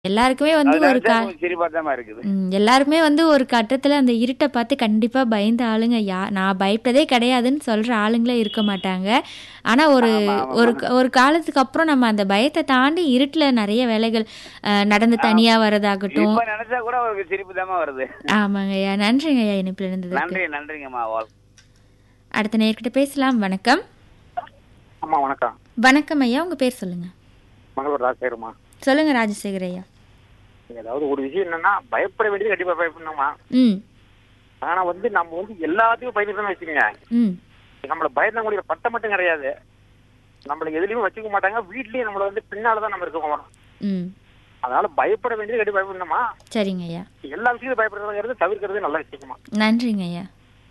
எல்லாருக்குமே வந்து அது ஒரு கா நினைச்சா கொஞ்சம் சிரிப்பாதாம்மா இருக்குது ம், எல்லாருமே வந்து ஒரு கட்டத்துல அந்த இருட்டை பார்த்து கண்டிப்பா பயந்த ஆளுங்க யா நான் பயப்பட்டதே கிடையாதுன்னு சொல்ற ஆளுங்களே இருக்க மாட்டாங்க ஆனா ஒரு ஆமா, ஆமா, ஒரு ஒரு காலத்துக்கு அப்புறம் நம்ம அந்த பயத்தை தாண்டி இருட்டுல நிறைய வேலைகள் அஹ், நடந்து தனியா வரதாகட்டும் இப்ப நினைச்சா கூட ஒரு சிரிப்பு தாம்மா வருது ஆமாங்க ஐயா நன்றிங்க ஐயா இணைப்பில் இருந்ததுக்கு நன்றி நன்றிங்கம்மா வாழ் அடுத்த நேர்கிட்ட பேசலாம் வணக்கம் அம்மா வணக்கம் வணக்கம் ஐயா உங்க பேர் சொல்லுங்க மங்களூர் ராஜசேகரம்மா சொல்லுங்க ராஜசேகர் ஐயா அதாவது ஒரு விஷயம் என்னன்னா பயப்பட வேண்டியது கண்டிப்பா பயப்படணுமா ம் ஆனா வந்து நம்ம வந்து எல்லாத்தையும் பயந்துட்டோம்னு வச்சுக்கோங்க ம் நம்மள பயந்தவங்களுடைய பட்டம் மட்டும் கிடையாது நம்மள எதுலயுமே வச்சுக்க மாட்டாங்க வீட்லயும் நம்மள வந்து பின்னாலதான் நம்ம இருக்க போறோம் ம் அதனால பயப்பட வேண்டியது கண்டிப்பா பயப்படணுமா சரிங்க ஐயா எல்லா விஷயத்தையும் பயப்படுறதுங்கிறது தவிர்க்கிறது நல்ல விஷயமா நன்றிங்க ஐயா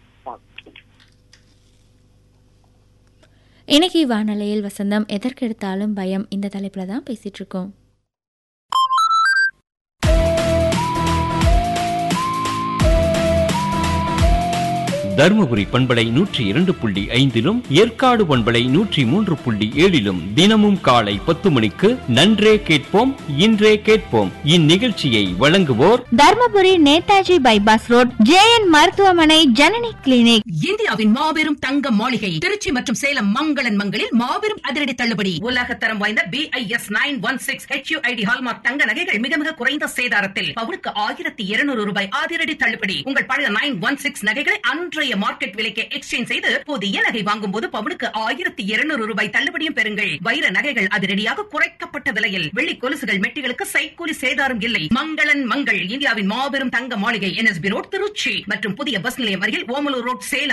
இன்னைக்கு வானலையில் வசந்தம் எதற்கெடுத்தாலும் பயம் இந்த தலைப்புல தான் பேசிட்டு இருக்கோம் தருமபுரி பண்பலை நூற்றி இரண்டு புள்ளி ஐந்திலும் ஏற்காடு பண்பலை நூற்றி மூன்று புள்ளி ஏழிலும் தினமும் காலை பத்து மணிக்கு நன்றே கேட்போம் இன்றே கேட்போம் இந்நிகழ்ச்சியை வழங்குவோர் Dharmapuri Netaji bypass road J N மருத்துவமனை ஜனனி கிளினிக் இந்தியாவின் மாபெரும் தங்க மாளிகை திருச்சி மற்றும் சேலம் மங்களன் மங்களில் மாபெரும் அதிரடி தள்ளுபடி உலகத்தரம் வாய்ந்த B I S nine one six HUID hallmark தங்க நகைகள் மிக மிக குறைந்த சேதாரத்தில் பவுனுக்கு ஆயிரத்தி இருநூறு ரூபாய் அதிரடி தள்ளுபடி உங்கள் பழைய நைன் ஒன் சிக்ஸ் நகைகளை அன்றைய மார்க்கெட் விலைக்கு எக்ஸ்சேஞ்ச் செய்து புதிய நகை வாங்கும் போது பவுனுக்கு ஆயிரத்தி இருநூறு ரூபாய் தள்ளுபடியும் பெறுங்கள் வைர நகைகள் அதிரடியாக குறைக்கப்பட்ட விலையில் வெள்ளி கொலுசுகள் மெட்டிகளுக்கு சைக்கூலி சேதாரம் இல்லை மங்களன் மங்கள் இந்தியாவின் மாபெரும் தங்க மாளிகை என்எஸ்பி ரோட் திருச்சி மற்றும் புதிய பஸ் நிலையம் அருகில் ஓமலூர் ரோட் சேலம்